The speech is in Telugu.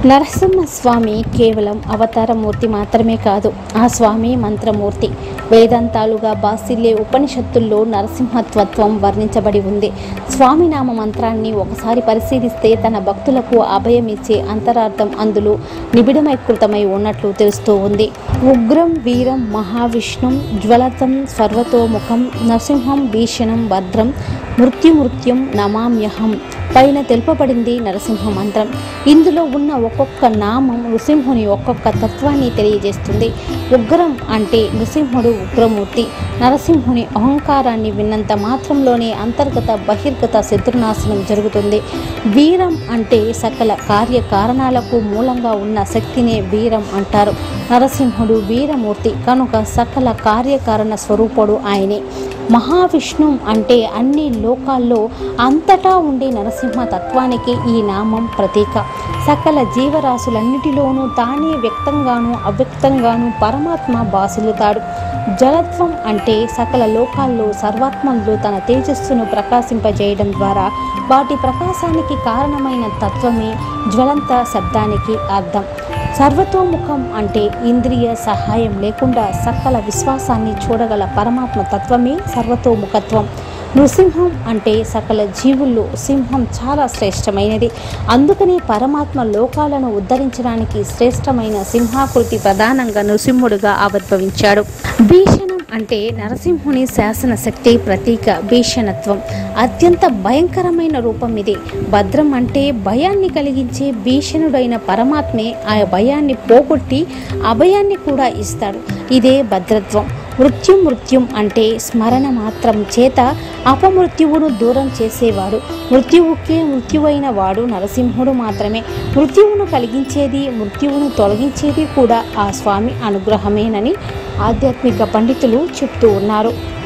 నరసింహస్వామి కేవలం అవతారమూర్తి మాత్రమే కాదు ఆ స్వామి మంత్రమూర్తి వేదాంతాలుగా బాసిల్లే ఉపనిషత్తుల్లో నరసింహత్వత్వం వర్ణించబడి ఉంది స్వామి నామ మంత్రాన్ని ఒకసారి పరిశీలిస్తే తన భక్తులకు అభయమిచ్చే అంతరార్థం అందులో నిబిడమైకృతమై ఉన్నట్లు తెలుస్తూ ఉంది ఉగ్రం వీరం మహావిష్ణుం జ్వలతం సర్వతోముఖం నరసింహం భీషణం భద్రం మృత్యుమృత్యం నమామ్యహం పైన తెలుపబడింది నరసింహ మంత్రం ఇందులో ఉన్న ఒక్కొక్క నామం నృసింహుని ఒక్కొక్క తత్వాన్ని తెలియజేస్తుంది ఉగ్రం అంటే నృసింహుడు ఉగ్రమూర్తి నరసింహుని అహంకారాన్ని విన్నంత మాత్రంలోనే అంతర్గత బహిర్గత శత్రునాశనం జరుగుతుంది వీరం అంటే సకల కార్యకారణాలకు మూలంగా ఉన్న శక్తినే వీరం అంటారు నరసింహుడు వీరమూర్తి కనుక సకల కార్యకారణ స్వరూపుడు ఆయనే మహావిష్ణు అంటే అన్ని లోకాల్లో అంతటా ఉండే నరసింహ తత్వానికి ఈ నామం ప్రతీక సకల జీవరాశులన్నిటిలోనూ తానే వ్యక్తంగాను అవ్యక్తంగాను పరమాత్మ బాసిల్లుతాడు జలత్వం అంటే సకల లోకాల్లో సర్వాత్మల్లో తన తేజస్సును ప్రకాశింపజేయడం ద్వారా వాటి ప్రకాశానికి కారణమైన తత్వమే జ్వలంత శబ్దానికి అర్థం సర్వతోముఖం అంటే ఇంద్రియ సహాయం లేకుండా సకల విశ్వాసాన్ని చూడగల పరమాత్మ తత్వమే సర్వతోముఖత్వం నృసింహం అంటే సకల జీవుల్లో సింహం చాలా శ్రేష్టమైనది అందుకనే పరమాత్మ లోకాలను ఉద్ధరించడానికి శ్రేష్టమైన సింహాకృతి ప్రధానంగా నృసింహుడుగా ఆవిర్భవించాడు భీషణం అంటే నరసింహుని శాసన శక్తి ప్రతీక భీషణత్వం అత్యంత భయంకరమైన రూపం ఇది భద్రం అంటే భయాన్ని కలిగించే భీషణుడైన పరమాత్మే ఆ భయాన్ని పోగొట్టి అభయాన్ని కూడా ఇస్తాడు ఇదే భద్రత్వం మృత్యు మృత్యుం అంటే స్మరణ మాత్రం చేత అపమృత్యువును దూరం చేసేవాడు మృత్యువుకే మృత్యువైన వాడు నరసింహుడు మాత్రమే మృత్యువును కలిగించేది మృత్యువును తొలగించేది కూడా ఆ స్వామి అనుగ్రహమేనని ఆధ్యాత్మిక పండితులు చెప్తూ ఉన్నారు